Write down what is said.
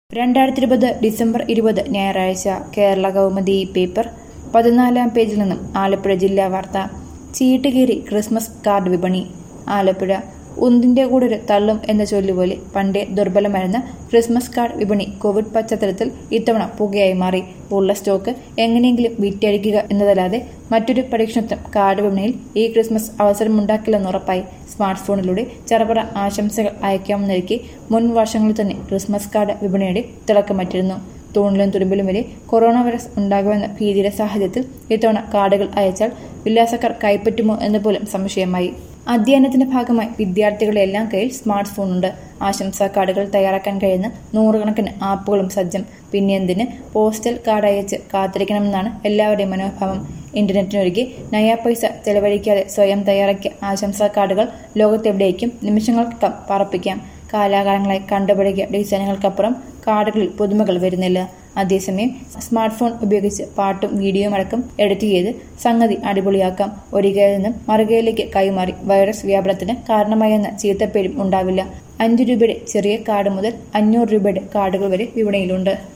രണ്ടായിരത്തി ഇരുപത് ഡിസംബർ ഇരുപത് ഞായറാഴ്ച കേരള കൗമുദി പേപ്പർ പതിനാലാം പേജിൽ നിന്നും ആലപ്പുഴ ജില്ലാ വാർത്ത ചീട്ടുകീറി ക്രിസ്മസ് കാർഡ് വിപണി ആലപ്പുഴ ഒന്നിന്റെ കൂടെ ഒരു തള്ളും എന്ന ചൊല്ലുപോലെ പണ്ടേ ദുർബലമായിരുന്ന ക്രിസ്മസ് കാർഡ് വിപണി കോവിഡ് പശ്ചാത്തലത്തിൽ ഇത്തവണ പുകയായി മാറി ഉള്ള സ്റ്റോക്ക് എങ്ങനെയെങ്കിലും വിറ്റഴിക്കുക എന്നതല്ലാതെ മറ്റൊരു പരീക്ഷണത്തിനും കാർഡ് വിപണിയിൽ ഈ ക്രിസ്മസ് അവസരമുണ്ടാക്കില്ലെന്ന് ഉറപ്പായി സ്മാർട്ട് ഫോണിലൂടെ ചെറുപറ ആശംസകൾ അയക്കാമെന്നിരിക്കെ മുൻ വർഷങ്ങളിൽ തന്നെ ക്രിസ്മസ് കാർഡ് വിപണിയുടെ തിളക്കമറ്റിരുന്നു തൂണിലും തുരുമ്പിലും വരെ കൊറോണ വൈറസ് ഉണ്ടാകുമെന്ന ഭീതിയുടെ സാഹചര്യത്തിൽ ഇത്തവണ കാർഡുകൾ അയച്ചാൽ വിലാസക്കാർ കൈപ്പറ്റുമോ എന്ന് പോലും സംശയമായി അധ്യയനത്തിന്റെ ഭാഗമായി വിദ്യാർത്ഥികളുടെ എല്ലാം കയ്യിൽ സ്മാർട്ട് ഫോണുണ്ട് ആശംസാ കാർഡുകൾ തയ്യാറാക്കാൻ കഴിയുന്ന നൂറുകണക്കിന് ആപ്പുകളും സജ്ജം പിന്നെ എന്തിന് പോസ്റ്റൽ കാർഡ് അയച്ച് കാത്തിരിക്കണമെന്നാണ് എല്ലാവരുടെയും മനോഭാവം ഇന്റർനെറ്റിനൊരുക്കി നയാ പൈസ ചെലവഴിക്കാതെ സ്വയം തയ്യാറാക്കിയ ആശംസാ കാർഡുകൾ ലോകത്തെവിടേക്കും നിമിഷങ്ങൾക്കകം പറപ്പിക്കാം കാലാകാലങ്ങളായി കണ്ടുപിടിക്കിയ ഡിസൈനുകൾക്കപ്പുറം കാർഡുകളിൽ പുതുമകൾ വരുന്നില്ല അതേസമയം സ്മാർട്ട് ഫോൺ ഉപയോഗിച്ച് പാട്ടും വീഡിയോയും അടക്കം എഡിറ്റ് ചെയ്ത് സംഗതി അടിപൊളിയാക്കാം ഒരു കൈയിൽ നിന്നും മറുകയിലേക്ക് കൈമാറി വൈറസ് വ്യാപനത്തിന് കാരണമായെന്ന ചീത്തപ്പേരും ഉണ്ടാവില്ല അഞ്ചു രൂപയുടെ ചെറിയ കാർഡ് മുതൽ അഞ്ഞൂറ് രൂപയുടെ കാർഡുകൾ വരെ വിപണിയിലുണ്ട്